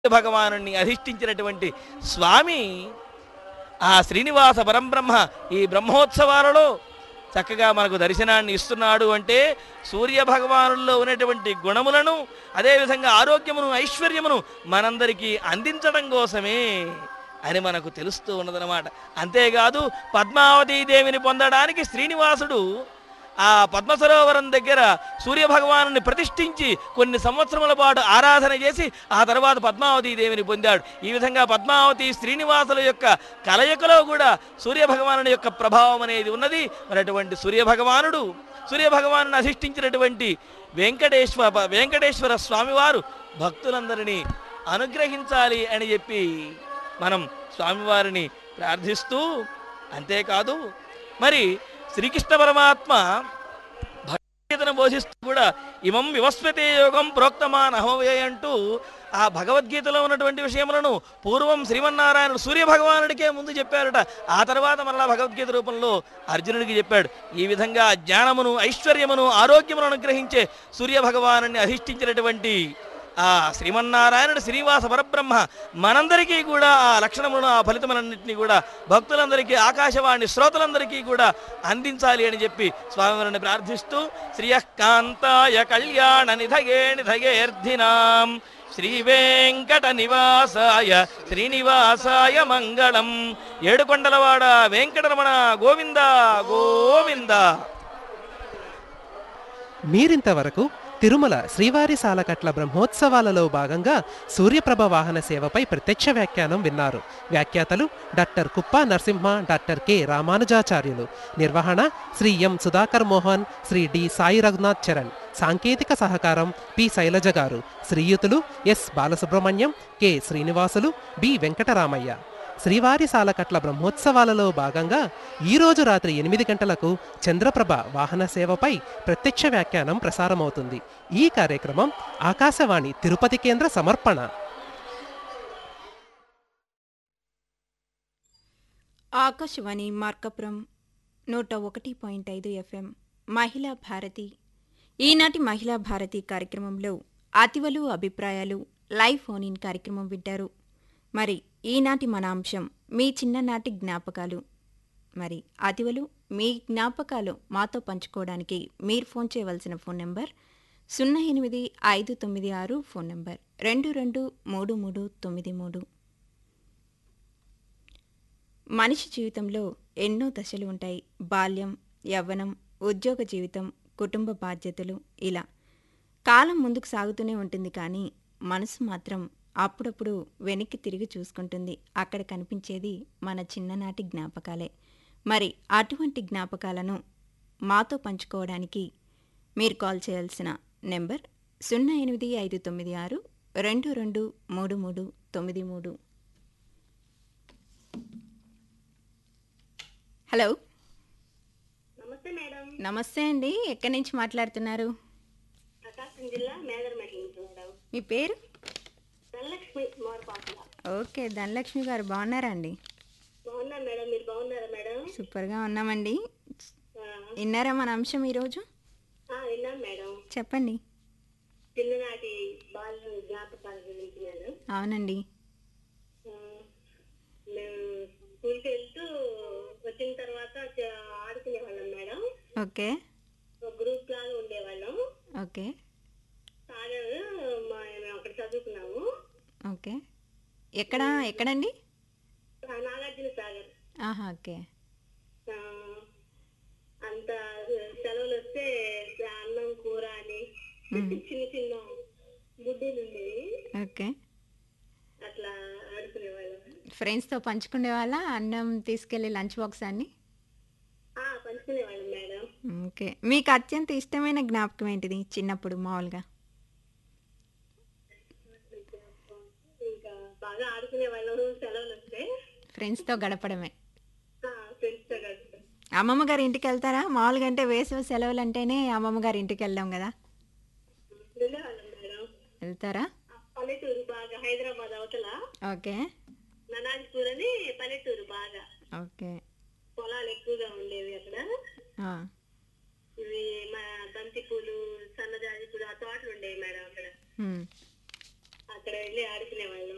భగవాను అధిష్ఠించినటువంటి స్వామి ఆ శ్రీనివాస పరంబ్రహ్మ ఈ బ్రహ్మోత్సవాలలో చక్కగా మనకు దర్శనాన్ని ఇస్తున్నాడు అంటే సూర్య భగవానుల్లో ఉన్నటువంటి గుణములను అదేవిధంగా ఆరోగ్యమును ఐశ్వర్యమును మనందరికీ అందించడం కోసమే అని మనకు తెలుస్తూ ఉన్నదన్నమాట అంతేకాదు పద్మావతీ దేవిని పొందడానికి శ్రీనివాసుడు ఆ పద్మసరోవరం దగ్గర సూర్య భగవాను ప్రతిష్ఠించి కొన్ని సంవత్సరముల పాటు ఆరాధన చేసి ఆ తర్వాత పద్మావతీ దేవిని పొందాడు ఈ విధంగా పద్మావతి శ్రీనివాసుల యొక్క కలయికలో కూడా సూర్య భగవానుడి యొక్క ప్రభావం అనేది ఉన్నది మరి అటువంటి సూర్య భగవానుడు సూర్య భగవాను అధిష్ఠించినటువంటి వెంకటేశ్వర వెంకటేశ్వర స్వామివారు భక్తులందరినీ అనుగ్రహించాలి అని చెప్పి మనం స్వామివారిని ప్రార్థిస్తూ అంతేకాదు మరి శ్రీకృష్ణ పరమాత్మ భగవద్గీతను బోధిస్తూ కూడా ఇమం వివస్వతే యోగం ప్రోక్తమాన్ అహమవే అంటూ ఆ భగవద్గీతలో ఉన్నటువంటి విషయములను పూర్వం శ్రీమన్నారాయణుడు సూర్య భగవానుడికే ముందు చెప్పారట ఆ తర్వాత మరలా భగవద్గీత రూపంలో అర్జునుడికి చెప్పాడు ఈ విధంగా జ్ఞానమును ఐశ్వర్యమును ఆరోగ్యమును అనుగ్రహించే సూర్య భగవాను అధిష్ఠించినటువంటి ఆ శ్రీమన్నారాయణుడు శ్రీనివాస పరబ్రహ్మ మనందరికీ కూడా ఆ లక్షణములను ఆ ఫలితములన్నింటినీ కూడా భక్తులందరికీ ఆకాశవాణి శ్రోతలందరికీ కూడా అందించాలి అని చెప్పి స్వామివారిని ప్రార్థిస్తూ శ్రియకాంతాయ కళ్యాణ నిధగే నిధగేర్ధినాం శ్రీ వెంకట నివాసాయ శ్రీనివాసాయ మంగళం ఏడుకొండలవాడ వెంకటరమణ గోవింద గోవింద మీరింతవరకు తిరుమల శ్రీవారి సాలకట్ల బ్రహ్మోత్సవాలలో భాగంగా సూర్యప్రభ వాహన సేవపై ప్రత్యక్ష వ్యాఖ్యానం విన్నారు వ్యాఖ్యాతలు డాక్టర్ కుప్ప నరసింహ డాక్టర్ కె రామానుజాచార్యులు నిర్వహణ శ్రీ ఎం సుధాకర్ మోహన్ శ్రీ డి సాయి రఘునాథ్ చరణ్ సాంకేతిక సహకారం పి శైలజ గారు శ్రీయుతులు S Balasubrahmanyam K Srinivasulu B Venkataramaiah శ్రీవారి సాలకట్ల బ్రహ్మోత్సవాలలో భాగంగా ఈ రోజు రాత్రి ఎనిమిది గంటలకు చంద్రప్రభ వాహన సేవపై ప్రత్యక్ష వ్యాఖ్యానం ప్రసారమవుతుంది ఈ కార్యక్రమం ఆకాశవాణి తిరుపతి కేంద్ర సమర్పణ ఆకాశవాణి మార్కపురం నూట ఒకటి పాయింట్ ఐదు ఎఫ్ఎం మహిళా భారతి ఈనాటి మహిళా భారతి కార్యక్రమంలో అతివలు అభిప్రాయాలు లైవ్ ఫోన్ ఇన్ కార్యక్రమం వింటారు మరి ఈనాటి మన అంశం మీ చిన్ననాటి జ్ఞాపకాలు మరి అతివలు మీ జ్ఞాపకాలు మాతో పంచుకోవడానికి మీరు ఫోన్ చేయవలసిన ఫోన్ నెంబర్ సున్నా ఎనిమిది ఐదు తొమ్మిది ఆరు ఫోన్ నెంబర్ రెండు రెండు మూడు మూడు తొమ్మిది మూడు మనిషి జీవితంలో ఎన్నో దశలు ఉంటాయి బాల్యం యవ్వనం ఉద్యోగ జీవితం కుటుంబ బాధ్యతలు ఇలా కాలం ముందుకు సాగుతూనే ఉంటుంది కానీ మనసు మాత్రం అప్పుడప్పుడు వెనక్కి తిరిగి చూసుకుంటుంది అక్కడ కనిపించేది మన చిన్ననాటి జ్ఞాపకాలే మరి అటువంటి జ్ఞాపకాలను మాతో పంచుకోవడానికి మీరు కాల్ చేయాల్సిన నెంబర్ సున్నా ఎనిమిది ఐదు తొమ్మిది ఆరు రెండు రెండు మూడు మూడు తొమ్మిది మూడు హలో నమస్తే మేడం నమస్తే అండి ఎక్కడి నుంచి మాట్లాడుతున్నారు ప్రకాశం జిల్లా మేదరమెట్ల నుంచి మేడం మీ పేరు ధనలక్ష్మి మోరపాకుల ఓకే ధనలక్ష్మి గారు బాగున్నారా అండి బాగున్నాను మేడం మీరు బాగున్నారా మేడం సూపర్గా ఉన్నామండి ఆ, విన్నారా మన అంశం ఈరోజు ఆ, విన్నాను మేడం చెప్పండి చిన్ననాటి బాల్య జ్ఞాపకాల గురించి మేడం అవునండి ఆ, మేము స్కూల్కి వెళ్తూ వచ్చిన తర్వాత చ- ఆడుకునేవాళ్ళం మేడం ఓకే ఒక గ్రూప్ లాగా ఉండేవాళ్ళం ఓకే సాగర్ మా మేము అక్కడ చదువుకున్నాము ఓకే ఎక్కడ ఎక్కడండి ఆ, నాగార్జున సాగర్ ఆహా ఓకే ఆ, అంత సెలవులు వస్తే అన్నం కూర అని చిన్న చిన్న గుడ్డీలు ఉండేవి ఓకే అట్లా ఆడుకునేవాళ్ళం ఫ్రెండ్స్తో పంచుకునే వాళ్ళ అన్నం తీసుకెళ్ళి లంచ్ బాక్స్ అన్ని ఆ, పంచుకునేవాళ్ళం మేడం ఓకే మీకు అత్యంత ఇష్టమైన జ్ఞాపకం ఏంటిది చిన్నప్పుడు మామూలుగా ఇంకా బాగా ఆడుకునేవాళ్ళం సెలవులు వస్తే ఫ్రెండ్స్తో గడపడమే ఫ్రెండ్స్ తో కలిసి అమ్మమ్మ గారి ఇంటికి వెళ్తారా మామూలుగా అంటే వేసవి సెలవులు అంటేనే అమ్మమ్మ గారి ఇంటికి వెళ్దాం కదా వెళ్ళేవాళ్ళం మేడం వెళ్తారా ఆ, పల్లెటూరు బాగా హైదరాబాద్ అవతల ఓకే ననాజ్పూర్ అని పల్లెటూరు బాగా ఓకే పొలాలు ఎక్కువగా ఉండేవి అక్కడ ఆ, ఇవి మా బంతి పూలు సన్నజాజి పూలు ఆ తోటలు ఉండేవి మేడం అక్కడ ఉమ్. అక్కడ వెళ్ళి ఆడుకునేవాళ్ళం